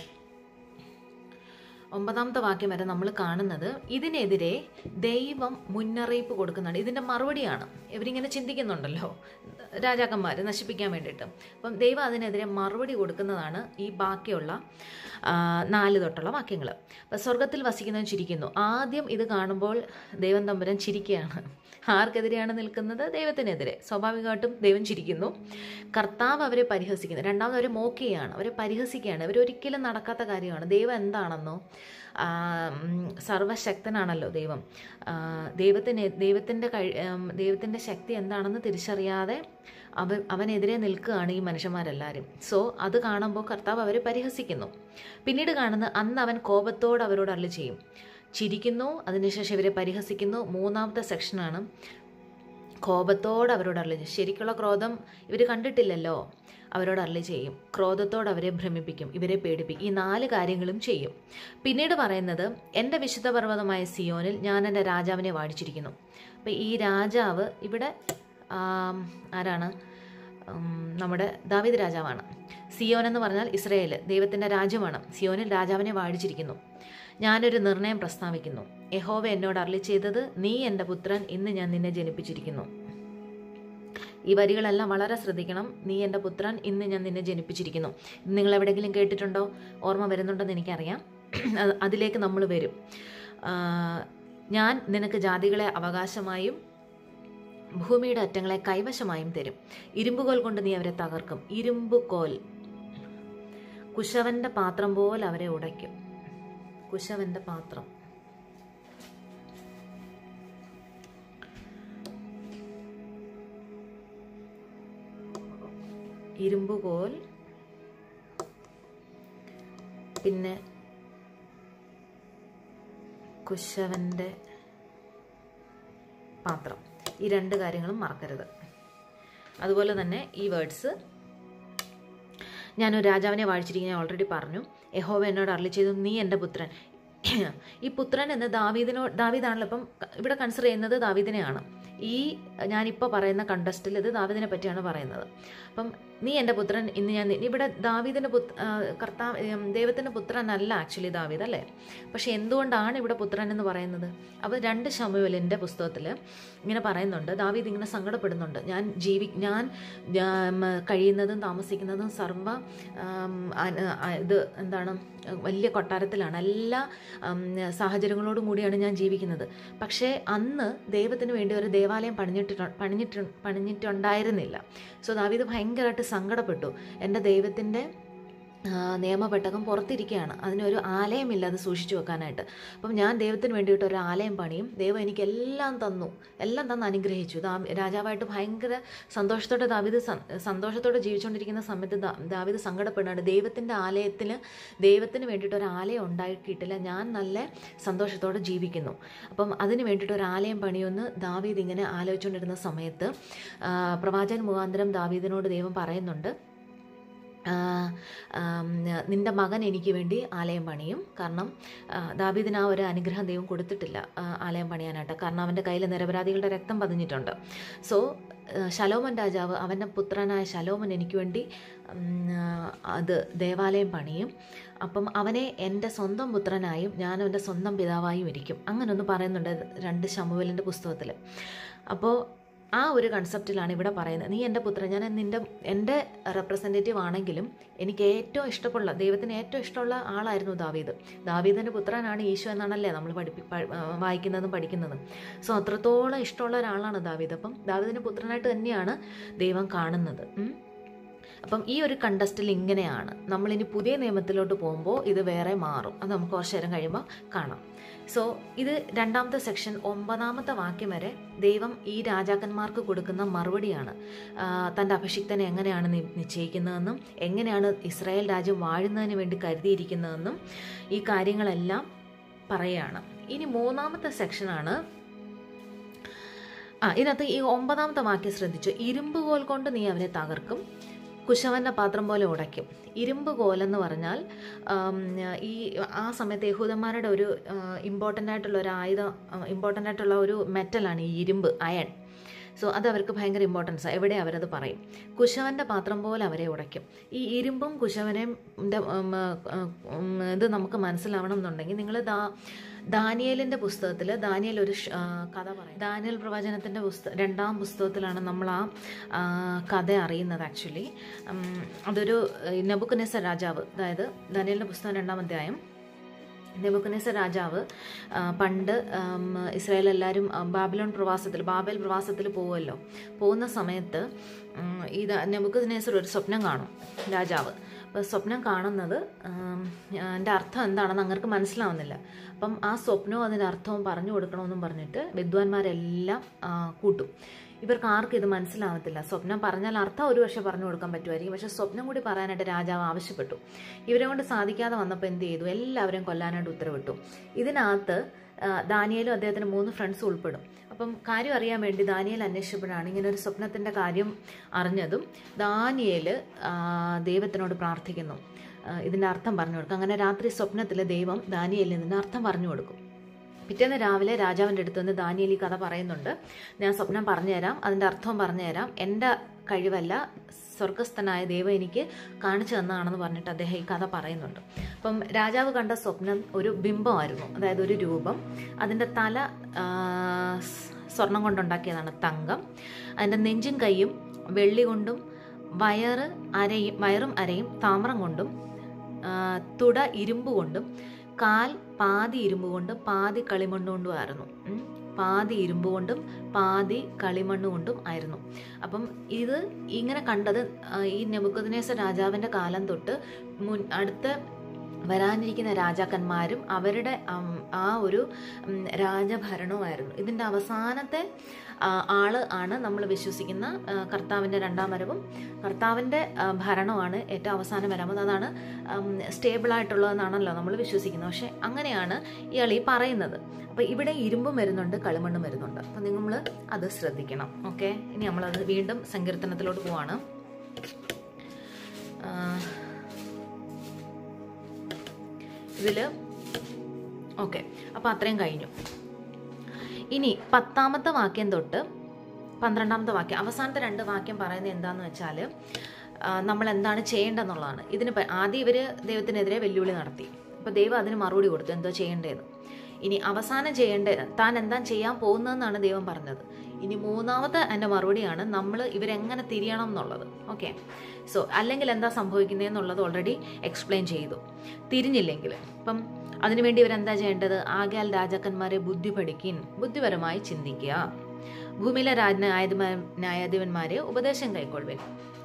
ഒമ്പതാമത്തെ വാക്യം വരെ നമ്മൾ കാണുന്നത് ഇതിനെതിരെ ദൈവം മുന്നറിയിപ്പ് കൊടുക്കുന്നുണ്ട് ഇതിൻ്റെ മറുപടിയാണ് ഇവരിങ്ങനെ ചിന്തിക്കുന്നുണ്ടല്ലോ രാജാക്കന്മാർ നശിപ്പിക്കാൻ വേണ്ടിയിട്ട് അപ്പം ദൈവം അതിനെതിരെ മറുപടി കൊടുക്കുന്നതാണ് ഈ ബാക്കിയുള്ള ആ, നാല് തൊട്ടുള്ള വാക്യങ്ങൾ അപ്പം സ്വർഗത്തിൽ വസിക്കുന്നവൻ ചിരിക്കുന്നു ആദ്യം ഇത് കാണുമ്പോൾ ദൈവം തമ്പുരാൻ ചിരിക്കുകയാണ് ആർക്കെതിരെയാണ് നിൽക്കുന്നത് ദൈവത്തിനെതിരെ സ്വാഭാവികമായിട്ടും ദൈവം ചിരിക്കുന്നു കർത്താവ് അവരെ പരിഹസിക്കുന്നു രണ്ടാമത് അവരെ മോക്കുകയാണ് അവരെ പരിഹസിക്കുകയാണ് അവരൊരിക്കലും നടക്കാത്ത കാര്യമാണ് ദൈവം എന്താണെന്നോ ആ, ഉം, സർവശക്തനാണല്ലോ ദൈവം ആ, ദൈവത്തിന് ദൈവത്തിൻ്റെ കഴി ഉം, ദൈവത്തിൻ്റെ ശക്തി എന്താണെന്ന് തിരിച്ചറിയാതെ അവൻ അവനെതിരെ നിൽക്കുകയാണ് ഈ മനുഷ്യന്മാരെല്ലാവരും സോ അത് കാണുമ്പോൾ കർത്താവ് അവരെ പരിഹസിക്കുന്നു പിന്നീട് കാണുന്ന അന്ന് അവൻ കോപത്തോട് അവരോട് അരളി ചെയ്യും ചിരിക്കുന്നു അതിനുശേഷം ഇവരെ പരിഹസിക്കുന്നു മൂന്നാമത്തെ സെക്ഷനാണ് കോപത്തോട് അവരോട് അരളി ചെയ്യും ശരിക്കുള്ള ക്രോധം ഇവർ കണ്ടിട്ടില്ലല്ലോ അവരോട് അരളി ചെയ്യും ക്രോധത്തോട് അവരെ ഭ്രമിപ്പിക്കും ഇവരെ പേടിപ്പിക്കും ഈ നാല് കാര്യങ്ങളും ചെയ്യും പിന്നീട് പറയുന്നത് എൻ്റെ വിശുദ്ധ പർവ്വതമായ സിയോനിൽ ഞാൻ എൻ്റെ രാജാവിനെ വാഴിച്ചിരിക്കുന്നു അപ്പം ഈ രാജാവ് ഇവിടെ ആം, ആരാണ് ഉം, നമ്മുടെ ദാവീദ് രാജാവാണ് സിയോൻ എന്ന് പറഞ്ഞാൽ ഇസ്രയേൽ ദൈവത്തിൻ്റെ രാജ്യമാണ് സിയോനിൽ രാജാവിനെ വാഴിച്ചിരിക്കുന്നു ഞാനൊരു നിർണയം പ്രസ്താവിക്കുന്നു യഹോവ എന്നോട് അരളി ചെയ്തത് നീ എൻ്റെ പുത്രൻ ഇന്ന് ഞാൻ നിന്നെ ജനിപ്പിച്ചിരിക്കുന്നു ഈ വരികളെല്ലാം വളരെ ശ്രദ്ധിക്കണം നീ എൻ്റെ പുത്രൻ ഇന്ന് ഞാൻ നിന്നെ ജനിപ്പിച്ചിരിക്കുന്നു ഇത് നിങ്ങൾ എവിടെയെങ്കിലും കേട്ടിട്ടുണ്ടോ ഓർമ്മ വരുന്നുണ്ടെന്ന് എനിക്കറിയാം അത് അതിലേക്ക് നമ്മൾ വരും ആ, ഞാൻ നിനക്ക് ജാതികളെ അവകാശമായും ഭൂമിയുടെ അറ്റങ്ങളെ കൈവശമായും തരും ഇരുമ്പുകോൽ കൊണ്ട് നീ അവരെ തകർക്കും ഇരുമ്പുകോൽ കുശവന്റെ പാത്രം പോലെ അവരെ ഉടയ്ക്കും കുശവന്റെ പാത്രം ഇരുമ്പുകോൽ പിന്നെ കുശവന്റെ പാത്രം ഈ രണ്ട് കാര്യങ്ങളും മറക്കരുത് അതുപോലെ തന്നെ ഈ വേർഡ്സ് ഞാനൊരു രാജാവിനെ വാഴിച്ചിരിക്കുന്ന ഞാൻ ഓൾറെഡി പറഞ്ഞു യഹോവ എന്നോട് അരളി ചെയ്തു നീ എൻ്റെ പുത്രൻ ഈ പുത്രൻ എന്ന് ദാവീദിനോ ദാവീദാണല്ലോ ഇപ്പം ഇവിടെ കൺസിഡർ ചെയ്യുന്നത് ദാവീദിനെയാണ് ഈ ഞാനിപ്പോൾ പറയുന്ന കണ്ടസ്റ്റിൽ ഇത് ദാവീദിനെ പറ്റിയാണ് പറയുന്നത് അപ്പം നീ എൻ്റെ പുത്രൻ ഇന്ന് ഞാൻ നി- ഇവിടെ ദാവീദിൻ്റെ പുത്ര കർത്താവ് ഉം, ദൈവത്തിൻ്റെ പുത്രനല്ല ആക്ച്വലി ദാവീദ് അല്ലേ പക്ഷെ എന്തുകൊണ്ടാണ് ഇവിടെ പുത്രൻ എന്ന് പറയുന്നത് അപ്പോൾ രണ്ട് ശമുവലിൻ്റെ പുസ്തകത്തിൽ ഇങ്ങനെ പറയുന്നുണ്ട് ദാവീദ് ഇങ്ങനെ സങ്കടപ്പെടുന്നുണ്ട് ഞാൻ ജീവി ഞാൻ ഉം, കഴിയുന്നതും താമസിക്കുന്നതും സർവ ഉം, അന- അ- ഇത് എന്താണ് വലിയ കൊട്ടാരത്തിലാണ് എല്ലാ ഉം, സാഹചര്യങ്ങളോടും കൂടിയാണ് ഞാൻ ജീവിക്കുന്നത് പക്ഷേ അന്ന് ദൈവത്തിന് വേണ്ടി ഒരു ദേവാലയം പണിഞ്ഞിട്ട് പണിഞ്ഞിട്ട് പണിഞ്ഞിട്ടുണ്ടായിരുന്നില്ല സോ ദാവീദ് ഭയങ്കരമായിട്ട് സങ്കടപ്പെട്ടു എൻ്റെ ദൈവത്തിൻ്റെ ആ, നിയമപെട്ടകം പുറത്തിരിക്കുകയാണ് അതിനൊരു ആലയമില്ല അത് സൂക്ഷിച്ചു വെക്കാനായിട്ട് അപ്പം ഞാൻ ദൈവത്തിന് വേണ്ടിയിട്ട് ഒരു ആലയം പണിയും ദൈവം എനിക്ക് എല്ലാം തന്നു എല്ലാം തന്ന് അനുഗ്രഹിച്ചു ദാ രാജാവായിട്ട് ഭയങ്കര സന്തോഷത്തോടെ ദാവിത് സന്തോഷത്തോടെ ജീവിച്ചുകൊണ്ടിരിക്കുന്ന സമയത്ത് ദാ- ദാവീദ് സങ്കടപ്പെടുന്നുണ്ട് ദൈവത്തിൻ്റെ ആലയത്തിൽ ദൈവത്തിന് വേണ്ടിയിട്ട് ഒരു ആലയം ഉണ്ടാക്കിയിട്ടില്ല ഞാൻ നല്ല സന്തോഷത്തോടെ ജീവിക്കുന്നു അപ്പം അതിന് വേണ്ടിയിട്ട് ഒരു ആലയം പണിയൊന്ന് ദാവീദ് ഇങ്ങനെ ആലോചിച്ചുകൊണ്ടിരുന്ന സമയത്ത് ആ, പ്രവാചകൻ മുഖാന്തരം ദാവീദിനോട് ദൈവം പറയുന്നുണ്ട് ആ, ആം, നിന്റെ മകൻ എനിക്ക് വേണ്ടി ആലയം പണിയും കാരണം ആ, ദാവീദിന് ആ ഒരു അനുഗ്രഹം ദൈവം കൊടുത്തിട്ടില്ല ആ, ആലയം പണിയാനായിട്ട് കാരണം അവൻ്റെ കയ്യിൽ നിരപരാധികളുടെ രക്തം പതിഞ്ഞിട്ടുണ്ട് സോ ആ, ശലോമൻ രാജാവ് അവൻ്റെ പുത്രനായ ശലോമൻ എനിക്ക് വേണ്ടി ഉം, ആ, അത് ദേവാലയം പണിയും അപ്പം അവനെ എൻ്റെ സ്വന്തം പുത്രനായും ഞാൻ അവൻ്റെ സ്വന്തം പിതാവായും ഇരിക്കും അങ്ങനൊന്ന് പറയുന്നുണ്ട് രണ്ട് ശമുവലിൻ്റെ പുസ്തകത്തിൽ അപ്പോൾ ആ ഒരു കൺസെപ്റ്റിലാണ് ഇവിടെ പറയുന്നത് നീ എൻ്റെ പുത്രൻ ഞാൻ നിൻ്റെ എൻ്റെ റെപ്രസെൻറ്റേറ്റീവ് ആണെങ്കിലും എനിക്ക് ഏറ്റവും ഇഷ്ടമുള്ള ദൈവത്തിന് ഏറ്റവും ഇഷ്ടമുള്ള ആളായിരുന്നു ദാവീദ് ദാവീദിൻ്റെ പുത്രനാണ് ഈശോ എന്നാണല്ലേ നമ്മൾ പഠിപ്പി പ- ആ, വായിക്കുന്നതും പഠിക്കുന്നതും സോ അത്രത്തോളം ഇഷ്ടമുള്ള ഒരാളാണ് ദാവീദ് അപ്പം ദാവീദിൻ്റെ പുത്രനായിട്ട് തന്നെയാണ് ദൈവം കാണുന്നത് ഉം. അപ്പം ഈ ഒരു കണ്ടസ്റ്റിൽ ഇങ്ങനെയാണ് നമ്മളിനി പുതിയ നിയമത്തിലോട്ട് പോകുമ്പോൾ ഇത് വേറെ മാറും അത് നമുക്ക് കുറച്ച് നേരം കഴിയുമ്പോൾ കാണാം സോ ഇത് രണ്ടാമത്തെ സെക്ഷൻ ഒമ്പതാമത്തെ വാക്യം വരെ ദൈവം ഈ രാജാക്കന്മാർക്ക് കൊടുക്കുന്ന മറുപടിയാണ് ആ, തൻ്റെ അഭിഷിക്തനെ എങ്ങനെയാണ് നി- നിശ്ചയിക്കുന്നതെന്നും എങ്ങനെയാണ് ഇസ്രായേൽ രാജ്യം വാഴുന്നതിന് വേണ്ടി കരുതിയിരിക്കുന്നതെന്നും ഈ കാര്യങ്ങളെല്ലാം പറയുകയാണ് ഇനി മൂന്നാമത്തെ സെക്ഷനാണ് ആ ഇതിനകത്ത് ഈ ഒമ്പതാമത്തെ വാക്യം ശ്രദ്ധിച്ചു ഇരുമ്പ് കോൽ കൊണ്ട് നീ അവനെ തകർക്കും കുശവന്റെ പാത്രം പോലെ ഉടയ്ക്കും ഇരുമ്പ് കോലെന്ന് പറഞ്ഞാൽ ആം, ഈ ആ സമയത്ത് യഹൂദന്മാരുടെ ഒരു ഇമ്പോർട്ടൻ്റ് ആയിട്ടുള്ള ഒരു ആയുധം ഇമ്പോർട്ടൻ്റ് ആയിട്ടുള്ള ഒരു മെറ്റലാണ് ഈ ഇരുമ്പ് അയൺ സോ അത് അവർക്ക് ഭയങ്കര ഇമ്പോർട്ടൻസ് എവിടെ അവരത് പറയും കുശവൻ്റെ പാത്രം പോലെ അവരെ ഉടയ്ക്കും ഈ ഇരുമ്പും കുശവനെയും ന്റെ, ഉം, ഉം, ഇത് നമുക്ക് മനസ്സിലാവണം എന്നുണ്ടെങ്കിൽ നിങ്ങൾ ദാ ദാനിയേലിൻ്റെ പുസ്തകത്തിൽ ദാനിയേൽ ഒരു ഷ്- ആ, കഥ പറയും ദാനിയൽ പ്രവചനത്തിൻ്റെ പുസ്തകം രണ്ടാം പുസ്തകത്തിലാണ് നമ്മൾ ആ ആ, കഥ അറിയുന്നത് ആക്ച്വലി അതൊരു നബുക്കനേസർ രാജാവ് അതായത് ദാനിയലിൻ്റെ പുസ്തകം രണ്ടാം അധ്യായം നെബുക്കനേസർ രാജാവ് ആ, പണ്ട് ആം, ഇസ്രായേൽ എല്ലാവരും ആ, ബാബിലോൺ പ്രവാസത്തിൽ ബാബേൽ പ്രവാസത്തിൽ പോവുമല്ലോ പോകുന്ന സമയത്ത് ഉം, ഈ നെബുക്കനേസർ ഒരു സ്വപ്നം കാണും രാജാവ് അപ്പോൾ സ്വപ്നം കാണുന്നത് ആം, അതിൻ്റെ അർത്ഥം എന്താണെന്ന് അങ്ങർക്ക് മനസ്സിലാവുന്നില്ല അപ്പം ആ സ്വപ്നവും അതിൻ്റെ അർത്ഥവും പറഞ്ഞു കൊടുക്കണമെന്നും പറഞ്ഞിട്ട് വിദ്വാൻമാരെല്ലാം ആ, കൂട്ടും ഇവർക്ക് ആർക്കും ഇത് മനസ്സിലാവത്തില്ല സ്വപ്നം പറഞ്ഞാൽ അർത്ഥം ഒരു പക്ഷേ പറഞ്ഞു കൊടുക്കാൻ പറ്റുമായിരിക്കും പക്ഷേ സ്വപ്നം കൂടി പറയാനായിട്ട് രാജാവ് ആവശ്യപ്പെട്ടു ഇവരെ കൊണ്ട് സാധിക്കാതെ വന്നപ്പോൾ എന്ത് ചെയ്തു എല്ലാവരെയും കൊല്ലാനായിട്ട് ഉത്തരവിട്ടു ഇതിനകത്ത് ആ, ദാനിയേലും അദ്ദേഹത്തിന് മൂന്ന് ഫ്രണ്ട്സ് ഉൾപ്പെടും അപ്പം കാര്യം അറിയാൻ വേണ്ടി ദാനിയേൽ അന്വേഷിച്ചപ്പോഴാണ് ഇങ്ങനെ ഒരു സ്വപ്നത്തിൻ്റെ കാര്യം അറിഞ്ഞതും ദാനിയേൽ ദൈവത്തിനോട് പ്രാർത്ഥിക്കുന്നു ആ, ഇതിൻ്റെ അർത്ഥം പറഞ്ഞു കൊടുക്കും അങ്ങനെ രാത്രി സ്വപ്നത്തിൽ ദൈവം ദാനിയേലിന് ഇതിൻ്റെ അർത്ഥം പറഞ്ഞു കൊടുക്കും പിറ്റേന്ന് രാവിലെ രാജാവിൻ്റെ അടുത്ത് നിന്ന് ദാനിയേൽ ഈ കഥ പറയുന്നുണ്ട് ഞാൻ സ്വപ്നം പറഞ്ഞുതരാം അതിൻ്റെ അർത്ഥവും പറഞ്ഞുതരാം എൻ്റെ കഴിവല്ല സ്വർഗസ്ഥനായ ദൈവം എനിക്ക് കാണിച്ചു തന്നതാണെന്ന് പറഞ്ഞിട്ട് അദ്ദേഹം ഈ കഥ പറയുന്നുണ്ട് അപ്പം രാജാവ് കണ്ട സ്വപ്നം ഒരു ബിംബമായിരുന്നു അതായത് ഒരു രൂപം അതിൻ്റെ തല ആ, സ് സ്വർണം കൊണ്ടുണ്ടാക്കിയതാണ് തങ്കം അതിൻ്റെ നെഞ്ചും കൈയും വെള്ളി കൊണ്ടും വയറ് അരയും വയറും അരയും താമ്രം കൊണ്ടും ആ, തുട ഇരുമ്പ് കൊണ്ടും കാൽ പാതി ഇരുമ്പ് കൊണ്ടും പാതി കളിമണ്ണ് കൊണ്ടും ആയിരുന്നു ഉം. പാതി ഇരുമ്പ് കൊണ്ടും പാതി കളിമണ്ണ് കൊണ്ടും ആയിരുന്നു അപ്പം ഇത് ഇങ്ങനെ കണ്ടത് ആ, ഈ നെബുക്കദ്നേസർ രാജാവിൻ്റെ കാലം തൊട്ട് മുൻ അടുത്ത വരാനിരിക്കുന്ന രാജാക്കന്മാരും അവരുടെ ഉം, ആ ഒരു ഉം, രാജഭരണവുമായിരുന്നു ഇതിൻ്റെ അവസാനത്തെ ആ, ആള് ആണ് നമ്മൾ വിശ്വസിക്കുന്ന ആ, കർത്താവിൻ്റെ രണ്ടാം വരവും കർത്താവിൻ്റെ ആ, ഭരണമാണ് ഏറ്റവും അവസാനം വരാമത് അതാണ് സ്റ്റേബിൾ ആയിട്ടുള്ളതെന്നാണല്ലോ നമ്മൾ വിശ്വസിക്കുന്നത് പക്ഷെ അങ്ങനെയാണ് ഇയാൾ ഈ പറയുന്നത് അപ്പോൾ ഇവിടെ ഇരുമ്പും വരുന്നുണ്ട് കളിമണ്ണും വരുന്നുണ്ട് അപ്പം നിങ്ങൾ അത് ശ്രദ്ധിക്കണം ഓക്കെ ഇനി നമ്മളത് വീണ്ടും സങ്കീർത്തനത്തിലോട്ട് പോവാണ് ആ, ഇതിൽ ഓക്കെ അപ്പോൾ അത്രയും കഴിഞ്ഞു ഇനി പത്താമത്തെ വാക്യം തൊട്ട് പന്ത്രണ്ടാമത്തെ വാക്യം അവസാനത്തെ രണ്ട് വാക്യം പറയുന്നത് എന്താണെന്ന് വെച്ചാൽ നമ്മൾ എന്താണ് ചെയ്യേണ്ടതെന്നുള്ളതാണ് ഇതിന് പ- ആദ്യം ഇവർ ദൈവത്തിനെതിരെ വെല്ലുവിളി നടത്തി അപ്പോൾ ദൈവം അതിന് മറുപടി കൊടുത്തു എന്തോ ചെയ്യേണ്ടതെന്ന് ഇനി അവസാനം ചെയ്യേണ്ട താൻ എന്താ ചെയ്യാൻ പോകുന്നതെന്നാണ് ദൈവം പറഞ്ഞത് ഇനി മൂന്നാമത്തെ എൻ്റെ മറുപടിയാണ് നമ്മൾ ഇവരെങ്ങനെ തിരിയണം എന്നുള്ളത് ഓക്കെ സോ അല്ലെങ്കിൽ എന്താ സംഭവിക്കുന്നതെന്നുള്ളത് ഓൾറെഡി എക്സ്പ്ലെയിൻ ചെയ്തു തിരിഞ്ഞില്ലെങ്കിൽ ഇപ്പം അതിനുവേണ്ടി ഇവരെന്താ ചെയ്യേണ്ടത് ആകയാൽ രാജാക്കന്മാരെ ബുദ്ധി പഠിക്കിൻ ബുദ്ധിപരമായി ചിന്തിക്കുക ഭൂമിയിലെ രാജ ന്യായാധിപ- ന്യായാധിപന്മാരെ ഉപദേശം കൈക്കൊള്ളുവിൻ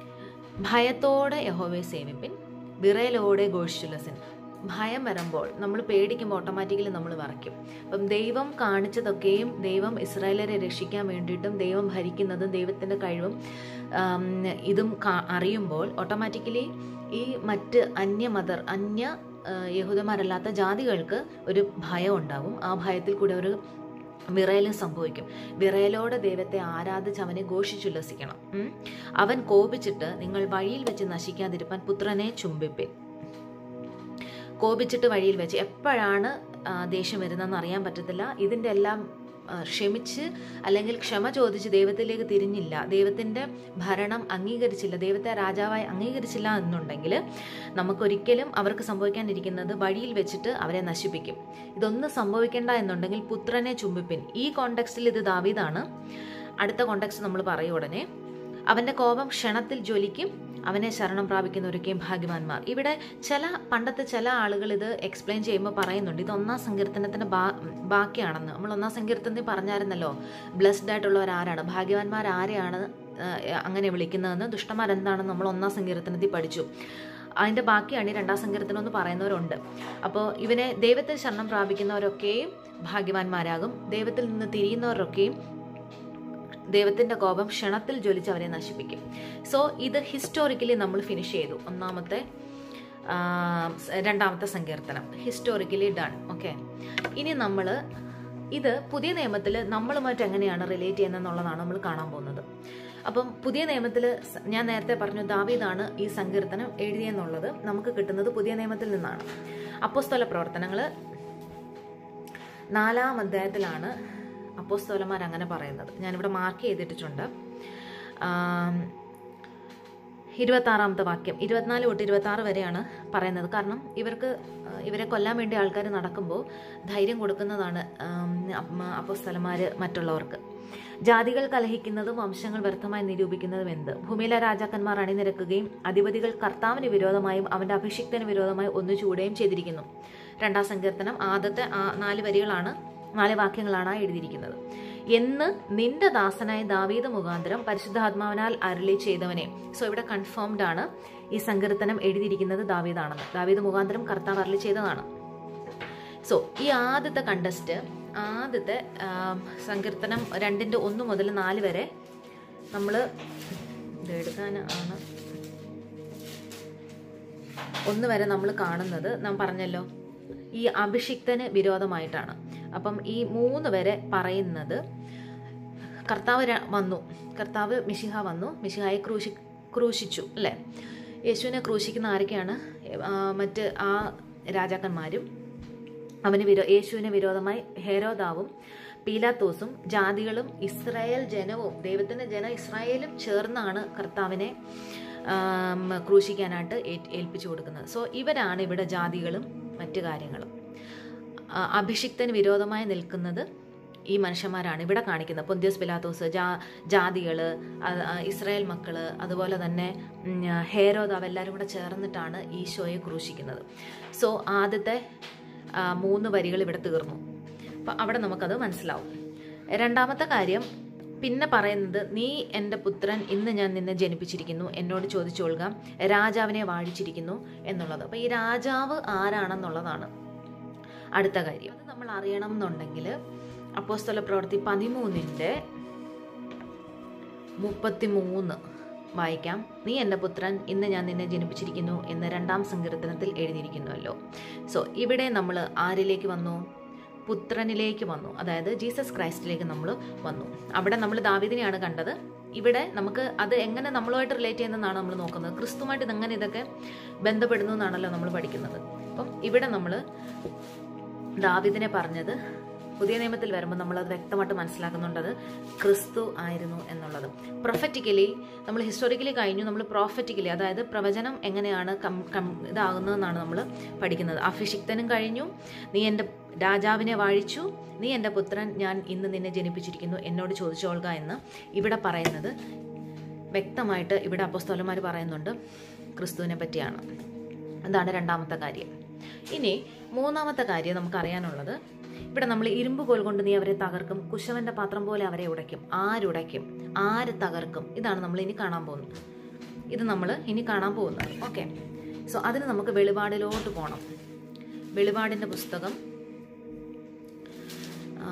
ഭയത്തോടെ യഹോവയെ സേവിപ്പിൻ വിറയലോടെ ഘോഷിച്ചുലസിൻ ഭയം വരുമ്പോൾ നമ്മൾ പേടിക്കുമ്പോൾ ഓട്ടോമാറ്റിക്കലി നമ്മൾ വറയ്ക്കും അപ്പം ദൈവം കാണിച്ചതൊക്കെയും ദൈവം ഇസ്രായേലരെ രക്ഷിക്കാൻ വേണ്ടിയിട്ടും ദൈവം ഭരിക്കുന്നതും ദൈവത്തിൻ്റെ കഴിവും ആം, ഇതും കാ- അറിയുമ്പോൾ ഓട്ടോമാറ്റിക്കലി ഈ മറ്റ് അന്യമതർ അന്യ ആ, യഹൂദന്മാരല്ലാത്ത ജാതികൾക്ക് ഒരു ഭയം ഉണ്ടാവും ആ ഭയത്തിൽ കൂടെ ഒരു വിറയലും സംഭവിക്കും വിറയലോടെ ദൈവത്തെ ആരാധിച്ച് അവനെ ഘോഷിച്ചുല്ലസിക്കണം ഉം. അവൻ കോപിച്ചിട്ട് നിങ്ങൾ വഴിയിൽ വെച്ച് നശിക്കാതിരിപ്പാൻ പുത്രനെ ചുംബിപ്പിൻ കോപിച്ചിട്ട് വഴിയിൽ വെച്ച് എപ്പോഴാണ് ആ, ദേഷ്യം വരുന്നതെന്ന് അറിയാൻ പറ്റത്തില്ല ഇതിൻ്റെ എല്ലാം ആ, ക്ഷമിച്ച് അല്ലെങ്കിൽ ക്ഷമ ചോദിച്ച് ദൈവത്തിലേക്ക് തിരിഞ്ഞില്ല ദൈവത്തിൻ്റെ ഭരണം അംഗീകരിച്ചില്ല ദൈവത്തെ രാജാവായി അംഗീകരിച്ചില്ല എന്നുണ്ടെങ്കിൽ നമുക്കൊരിക്കലും അവർക്ക് സംഭവിക്കാനിരിക്കുന്നത് വഴിയിൽ വെച്ചിട്ട് അവരെ നശിപ്പിക്കും ഇതൊന്നും സംഭവിക്കേണ്ട എന്നുണ്ടെങ്കിൽ പുത്രനെ ചുംബിപ്പിൻ ഈ കോണ്ടെക്സ്റ്റിൽ ഇത് ദാവീദാണ് അടുത്ത കോണ്ടെക്സ്റ്റ് നമ്മൾ പറയും ഉടനെ അവൻ്റെ കോപം ക്ഷണത്തിൽ ജ്വലിക്കും അവനെ ശരണം പ്രാപിക്കുന്നവരൊക്കെയും ഭാഗ്യവാന്മാർ ഇവിടെ ചില പണ്ടത്തെ ചില ആളുകൾ ഇത് എക്സ്പ്ലെയിൻ ചെയ്യുമ്പോൾ പറയുന്നുണ്ട് ഇത് ഒന്നാം സങ്കീർത്തനത്തിൻ്റെ ബാ ബാക്കിയാണെന്ന് നമ്മൾ ഒന്നാം സങ്കീർത്തനത്തിൽ പറഞ്ഞായിരുന്നല്ലോ ബ്ലെസ്ഡ് ആയിട്ടുള്ളവർ ആരാണ് ഭാഗ്യവാന്മാർ ആരെയാണ് ആ, അങ്ങനെ വിളിക്കുന്നതെന്ന് ദുഷ്ടന്മാരെന്താണെന്ന് നമ്മൾ ഒന്നാം സങ്കീർത്തനത്തിൽ പഠിച്ചു അതിൻ്റെ ബാക്കിയാണ് ഈ രണ്ടാം സങ്കീർത്തനം എന്ന് പറയുന്നവരുണ്ട് അപ്പോൾ ഇവനെ ദൈവത്തിൽ ശരണം പ്രാപിക്കുന്നവരൊക്കെയും ഭാഗ്യവാന്മാരാകും ദൈവത്തിൽ നിന്ന് തിരിയുന്നവരൊക്കെയും ദൈവത്തിൻ്റെ കോപം ക്ഷണത്തിൽ ജ്വലിച്ച് അവരെ നശിപ്പിക്കും സോ ഇത് ഹിസ്റ്റോറിക്കലി നമ്മൾ ഫിനിഷ് ചെയ്തു ഒന്നാമത്തെ ആ, സ് രണ്ടാമത്തെ സങ്കീർത്തനം ഹിസ്റ്റോറിക്കലി ഡൺ ഓക്കെ ഇനി നമ്മൾ ഇത് പുതിയ നിയമത്തിൽ നമ്മളുമായിട്ട് എങ്ങനെയാണ് റിലേറ്റ് ചെയ്യുന്നതെന്നുള്ളതാണ് നമ്മൾ കാണാൻ പോകുന്നത് അപ്പം പുതിയ നിയമത്തിൽ ഞാൻ നേരത്തെ പറഞ്ഞു ദാവീദാണ് ഈ സങ്കീർത്തനം എഴുതിയെന്നുള്ളത് നമുക്ക് കിട്ടുന്നത് പുതിയ നിയമത്തിൽ നിന്നാണ് അപ്പോസ്തല പ്രവർത്തനങ്ങൾ നാലാം അധ്യായത്തിലാണ് അപ്പോസ്തോലന്മാർ അങ്ങനെ പറയുന്നത് ഞാനിവിടെ മാർക്ക് ചെയ്തിട്ടുണ്ട് ആം, ഇരുപത്താറാമത്തെ വാക്യം ഇരുപത്തിനാല് തൊട്ട് ഇരുപത്താറ് വരെയാണ് പറയുന്നത് കാരണം ഇവർക്ക് ആ, ഇവരെ കൊല്ലാൻ വേണ്ടി ആൾക്കാർ നടക്കുമ്പോൾ ധൈര്യം കൊടുക്കുന്നതാണ് അപ്പോസ്തലന്മാർ മറ്റുള്ളവർക്ക് ജാതികൾ കലഹിക്കുന്നതും വംശങ്ങൾ വ്യർത്ഥമായി നിരൂപിക്കുന്നതും എന്ത് ഭൂമിയിലെ രാജാക്കന്മാർ അണിനിരക്കുകയും അധിപതികൾ കർത്താവിന് വിരോധമായും അവന്റെ അഭിഷിക്തന് വിരോധമായി ഒന്നുചൂടുകയും ചെയ്തിരിക്കുന്നു രണ്ടാം സങ്കീർത്തനം ആദ്യത്തെ ആ നാല് വരികളാണ് നാല് വാക്യങ്ങളാണ് ആ എഴുതിയിരിക്കുന്നത് എന്ന് നിന്റെ ദാസനായ ദാവീദ് മുഖാന്തരം പരിശുദ്ധാത്മാവിനാൽ അരളി ചെയ്തവനെ സോ ഇവിടെ കൺഫേംഡ് ആണ് ഈ സങ്കീർത്തനം എഴുതിയിരിക്കുന്നത് ദാവീദാണെന്ന് ദാവീദ് മുഖാന്തരം കർത്താവ് അരളി ചെയ്തതാണ് സോ ഈ ആദ്യത്തെ കണ്ടസ്റ്റ് ആദ്യത്തെ ആ, സങ്കീർത്തനം രണ്ടിൻ്റെ ഒന്ന് മുതൽ നാല് വരെ നമ്മൾ ഇത് എടുക്കാൻ ആണ് ഒന്ന് വരെ നമ്മൾ കാണുന്നത് നാം പറഞ്ഞല്ലോ ഈ അഭിഷിക്തന് വിരോധമായിട്ടാണ് അപ്പം ഈ മൂന്ന് വരെ പറയുന്നത് കർത്താവ് ര- വന്നു കർത്താവ് മിശിഹ വന്നു മിശിഹായെ ക്രൂശി ക്രൂശിച്ചു അല്ലേ യേശുവിനെ ക്രൂശിക്കുന്ന ആരൊക്കെയാണ് ആ, മറ്റ് ആ രാജാക്കന്മാരും അവന് വിരോ യേശുവിന് വിരോധമായി ഹെരോദാവും പീലാത്തോസും ജാതികളും ഇസ്രായേൽ ജനവും ദൈവത്തിൻ്റെ ജനം ഇസ്രായേലും ചേർന്നാണ് കർത്താവിനെ ആം, ക്രൂശിക്കാനായിട്ട് ഏറ്റ് ഏൽപ്പിച്ചു കൊടുക്കുന്നത് സോ ഇവരാണ് ഇവിടെ ജാതികളും മറ്റു കാര്യങ്ങളും ആ, അഭിഷിക്തന് വിരോധമായി നിൽക്കുന്നത് ഈ മനുഷ്യന്മാരാണ് ഇവിടെ കാണിക്കുന്നത് പൊന്തിയസ് പിലാത്തോസ് ജാ ജാതികൾ ഇസ്രായേൽ മക്കൾ അതുപോലെ തന്നെ ഉം, ഹേരോദ് അവെല്ലാവരും കൂടെ ചേർന്നിട്ടാണ് ഈശോയെ ക്രൂശിക്കുന്നത് സോ ആദ്യത്തെ ആ, മൂന്ന് വരികൾ ഇവിടെ തീർന്നു അപ്പം അവിടെ നമുക്കത് മനസ്സിലാവും രണ്ടാമത്തെ കാര്യം പിന്നെ പറയുന്നത് നീ എൻ്റെ പുത്രൻ ഇന്ന് ഞാൻ നിന്നെ ജനിപ്പിച്ചിരിക്കുന്നു എന്നോട് ചോദിച്ചോളുക രാജാവിനെ വാഴിച്ചിരിക്കുന്നു എന്നുള്ളത് അപ്പം ഈ രാജാവ് ആരാണെന്നുള്ളതാണ് അടുത്ത കാര്യം അത് നമ്മൾ അറിയണം എന്നുണ്ടെങ്കിൽ അപ്പോസ്തല പ്രവൃത്തി പതിമൂന്നിൻ്റെ മുപ്പത്തിമൂന്ന് വായിക്കാം നീ എൻ്റെ പുത്രൻ ഇന്ന് ഞാൻ നിന്നെ ജനിപ്പിച്ചിരിക്കുന്നു എന്ന് രണ്ടാം സങ്കീർത്തനത്തിൽ എഴുതിയിരിക്കുന്നുവല്ലോ സോ ഇവിടെ നമ്മൾ ആരിലേക്ക് വന്നു പുത്രനിലേക്ക് വന്നു അതായത് ജീസസ് ക്രൈസ്റ്റിലേക്ക് നമ്മൾ വന്നു അവിടെ നമ്മൾ ദാവീദിനെയാണ് കണ്ടത് ഇവിടെ നമുക്ക് അത് എങ്ങനെ നമ്മളുമായിട്ട് റിലേറ്റ് ചെയ്യുന്നതെന്നാണ് നമ്മൾ നോക്കുന്നത് ക്രിസ്തുമായിട്ട് ഇതെങ്ങനെ ഇതൊക്കെ ബന്ധപ്പെടുന്നു എന്നാണല്ലോ നമ്മൾ പഠിക്കുന്നത് അപ്പം ഇവിടെ നമ്മൾ ദാവിദിനെ പറഞ്ഞത് പുതിയ നിയമത്തിൽ വരുമ്പോൾ നമ്മളത് വ്യക്തമായിട്ട് മനസ്സിലാക്കുന്നുണ്ട് അത് ക്രിസ്തു ആയിരുന്നു എന്നുള്ളത് പ്രൊഫറ്റിക്കലി നമ്മൾ ഹിസ്റ്റോറിക്കലി കഴിഞ്ഞു നമ്മൾ പ്രോഫറ്റിക്കലി അതായത് പ്രവചനം എങ്ങനെയാണ് കം കം ഇതാകുന്നതെന്നാണ് നമ്മൾ പഠിക്കുന്നത് അഭിഷിക്തനും കഴിഞ്ഞു നീ എൻ്റെ രാജാവിനെ വാഴിച്ചു നീ എൻ്റെ പുത്രൻ ഞാൻ ഇന്ന് നിന്നെ ജനിപ്പിച്ചിരിക്കുന്നു എന്നോട് ചോദിച്ചോളുക എന്ന് ഇവിടെ പറയുന്നത് വ്യക്തമായിട്ട് ഇവിടെ അപ്പോസ്തോലന്മാർ പറയുന്നുണ്ട് ക്രിസ്തുവിനെ പറ്റിയാണ് അതാണ് രണ്ടാമത്തെ കാര്യം ഇനി മൂന്നാമത്തെ കാര്യം നമുക്കറിയാനുള്ളത് ഇവിടെ നമ്മൾ ഇരുമ്പ് കോൽ കൊണ്ട് നീ അവരെ തകർക്കും കുശവന്റെ പാത്രം പോലെ അവരെ ഉടയ്ക്കും ആരുടയ്ക്കും ആര് തകർക്കും ഇതാണ് നമ്മൾ ഇനി കാണാൻ പോകുന്നത് ഇത് നമ്മൾ ഇനി കാണാൻ പോകുന്നത് ഓക്കെ സോ അതിന് നമുക്ക് വെളിപാടിലോട്ട് പോകണം വെളിപാടിൻ്റെ പുസ്തകം ആ,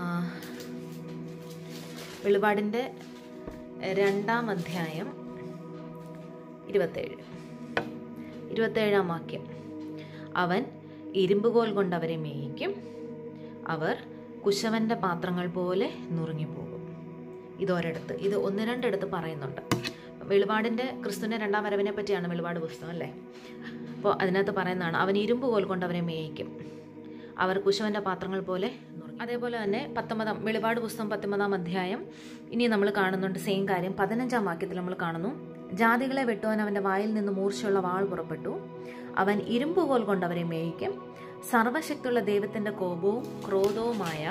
വെളിപാടിൻ്റെ രണ്ടാം അധ്യായം ഇരുപത്തേഴ് ഇരുപത്തേഴാം വാക്യം അവൻ ഇരുമ്പുകോൽ കൊണ്ട് അവരെ മേയിക്കും അവർ കുശവന്റെ പാത്രങ്ങൾ പോലെ നുറുങ്ങിപ്പോകും ഇതൊരിടത്ത് ഇത് ഒന്ന് രണ്ടിടത്ത് പറയുന്നുണ്ട് വെളിപാടിൻ്റെ ക്രിസ്തുവിൻ്റെ രണ്ടാം വരവിനെ പറ്റിയാണ് വെളിപാട് പുസ്തകം അല്ലേ അപ്പോൾ അതിനകത്ത് പറയുന്നതാണ് അവൻ ഇരുമ്പ് കോൽ കൊണ്ട് അവരെ മേയിക്കും അവർ കുശവന്റെ പാത്രങ്ങൾ പോലെ നുറുങ്ങി. അതേപോലെ തന്നെ പത്തൊമ്പതാം വെളിപാട് പുസ്തകം പത്തൊമ്പതാം അധ്യായം ഇനി നമ്മൾ കാണുന്നുണ്ട് സെയിം കാര്യം പതിനഞ്ചാം വാക്യത്തിൽ നമ്മൾ കാണുന്നു ജാതികളെ വെട്ടുവാൻ അവന്റെ വായിൽ നിന്ന് മൂർച്ചയുള്ള വാൾ പുറപ്പെട്ടു അവൻ ഇരുമ്പുകോൽ കൊണ്ട് അവരെ മേയിക്കും സർവശക്തിയുള്ള ദൈവത്തിന്റെ കോപവും ക്രോധവുമായ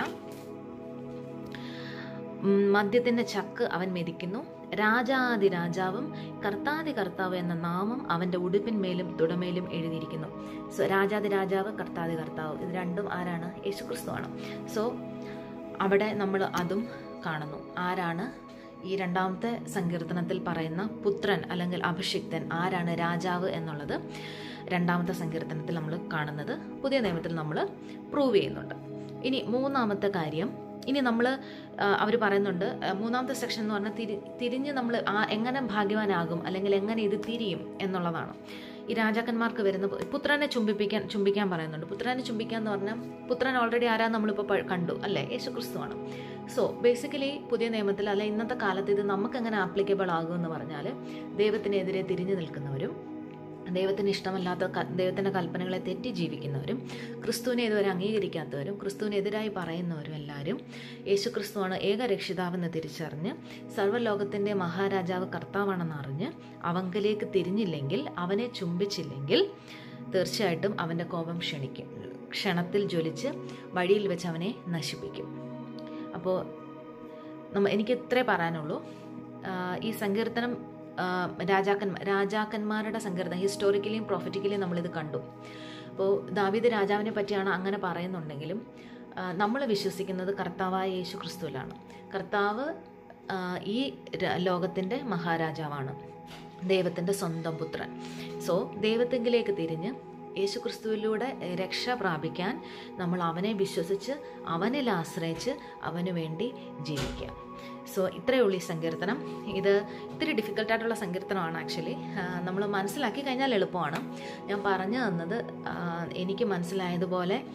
ഉം, മദ്യത്തിന്റെ ചക്ക് അവൻ മെതിക്കുന്നു രാജാതി രാജാവും കർത്താതി കർത്താവ് എന്ന നാമം അവന്റെ ഉടുപ്പിന്മേലും തുടമേലും എഴുതിയിരിക്കുന്നു സോ രാജാതി രാജാവ് കർത്താതി കർത്താവ് ഇത് രണ്ടും ആരാണ് യേശുക്രിസ്തുവാണ് സോ അവിടെ നമ്മൾ അതും കാണുന്നു ആരാണ് ഈ രണ്ടാമത്തെ സങ്കീർത്തനത്തിൽ പറയുന്ന പുത്രൻ അല്ലെങ്കിൽ അഭിഷിക്തൻ ആരാണ് രാജാവ് എന്നുള്ളത് രണ്ടാമത്തെ സങ്കീർത്തനത്തിൽ നമ്മൾ കാണുന്നത് പുതിയ നിയമത്തിൽ നമ്മൾ പ്രൂവ് ചെയ്യുന്നുണ്ട് ഇനി മൂന്നാമത്തെ കാര്യം ഇനി നമ്മൾ അവർ പറയുന്നുണ്ട് ആ, മൂന്നാമത്തെ സെക്ഷൻ എന്ന് പറഞ്ഞാൽ തിരി തിരിഞ്ഞ് നമ്മൾ ആ എങ്ങനെ ഭാഗ്യവാനാകും അല്ലെങ്കിൽ എങ്ങനെ ഇത് തിരിയും എന്നുള്ളതാണ് ഈ രാജാക്കന്മാർക്ക് വരുന്ന പു- പുത്രനെ ചുംബിപ്പിക്കാൻ ചുംബിക്കാൻ പറയുന്നുണ്ട് പുത്രനെ ചുംബിക്കാൻ എന്ന് പറഞ്ഞാൽ പുത്രൻ ഓൾറെഡി ആരാ നമ്മളിപ്പോൾ പ- കണ്ടു അല്ലേ യേശു ക്രിസ്തുവാണ് സോ ബേസിക്കലി പുതിയ നിയമത്തിൽ അല്ലെ ഇന്നത്തെ കാലത്ത് ഇത് നമുക്ക് എങ്ങനെ ആപ്ലിക്കബിൾ ആകും എന്ന് പറഞ്ഞാൽ ദൈവത്തിനെതിരെ തിരിഞ്ഞു നിൽക്കുന്നവരും ദൈവത്തിന് ഇഷ്ടമല്ലാത്ത ക- ദൈവത്തിൻ്റെ കൽപ്പനകളെ തെറ്റി ജീവിക്കുന്നവരും ക്രിസ്തുവിനെ ഇതുവരെ അംഗീകരിക്കാത്തവരും ക്രിസ്തുവിനെതിരായി പറയുന്നവരും എല്ലാവരും യേശു ക്രിസ്തുവാണ് ഏക രക്ഷിതാവെന്ന് തിരിച്ചറിഞ്ഞ് സർവ്വലോകത്തിൻ്റെ മഹാരാജാവ് കർത്താവാണെന്ന് അറിഞ്ഞ് അവങ്കലേക്ക് തിരിഞ്ഞില്ലെങ്കിൽ അവനെ ചുംബിച്ചില്ലെങ്കിൽ തീർച്ചയായിട്ടും അവൻ്റെ കോപം ക്ഷണിക്കും ക്ഷണത്തിൽ ജ്വലിച്ച് വഴിയിൽ വെച്ച് അവനെ നശിപ്പിക്കും അപ്പോൾ നമ്മ എനിക്ക് ഇത്രേ പറയാനുള്ളൂ ആഹ് ഈ സങ്കീർത്തനം ആഹ് രാജാക്കന്മാർ രാജാക്കന്മാരുടെ സങ്കീർത്തനം ഹിസ്റ്റോറിക്കലിയും പ്രൊഫറ്റിക്കലിയും നമ്മളിത് കണ്ടു അപ്പോൾ ദാവീദ് രാജാവിനെ പറ്റിയാണ് അങ്ങനെ പറയുന്നുണ്ടെങ്കിലും നമ്മൾ വിശ്വസിക്കുന്നത് കർത്താവായ യേശു ക്രിസ്തുവിലാണ് കർത്താവ് ആഹ് ഈ ര- ലോകത്തിൻ്റെ മഹാരാജാവാണ് ദൈവത്തിൻ്റെ സ്വന്തം പുത്രൻ സോ ദൈവത്തെങ്കിലേക്ക് തിരിഞ്ഞ് യേശുക്രിസ്തുവിലൂടെ രക്ഷ പ്രാപിക്കാൻ നമ്മൾ അവനെ വിശ്വസിച്ച് അവനിൽ ആശ്രയിച്ച് അവന് വേണ്ടി ജീവിക്കുക സോ ഇത്രയേ ഉള്ളൂ ഈ സങ്കീർത്തനം ഇത് ഇത്തിരി ഡിഫിക്കൽട്ടായിട്ടുള്ള സങ്കീർത്തനമാണ് ആക്ച്വലി നമ്മൾ മനസ്സിലാക്കി കഴിഞ്ഞാൽ എളുപ്പമാണ് ഞാൻ പറഞ്ഞു തന്നത് ആ, എനിക്ക് മനസ്സിലായതുപോലെ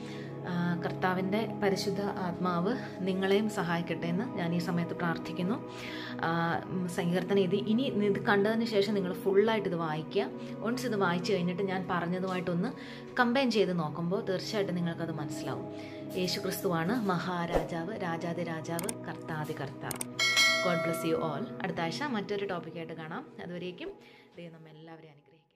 ആ, കർത്താവിൻ്റെ പരിശുദ്ധ ആത്മാവ് നിങ്ങളെയും സഹായിക്കട്ടെ എന്ന് ഞാൻ ഈ സമയത്ത് പ്രാർത്ഥിക്കുന്നു ആ, ഉം, സങ്കീർത്തനം ഇത് ഇനി ഇത് കണ്ടതിന് ശേഷം നിങ്ങൾ ഫുള്ളായിട്ട് ഇത് വായിക്കുക ഒൺസ് ഇത് വായിച്ചു കഴിഞ്ഞിട്ട് ഞാൻ പറഞ്ഞതുമായിട്ടൊന്ന് കമ്പൈൻ ചെയ്ത് നോക്കുമ്പോൾ തീർച്ചയായിട്ടും നിങ്ങൾക്കത് മനസ്സിലാവും യേശു ക്രിസ്തുവാണ് മഹാരാജാവ് രാജാതി രാജാവ് കർത്താതി കർത്താവ് ഗോഡ് ബ്ലസ് യു ഓൾ അടുത്ത ആഴ്ച മറ്റൊരു ടോപ്പിക്കായിട്ട് കാണാം അതുവരേക്കും ദൈവം നമ്മെല്ലാവരെയും അനുഗ്രഹിക്കും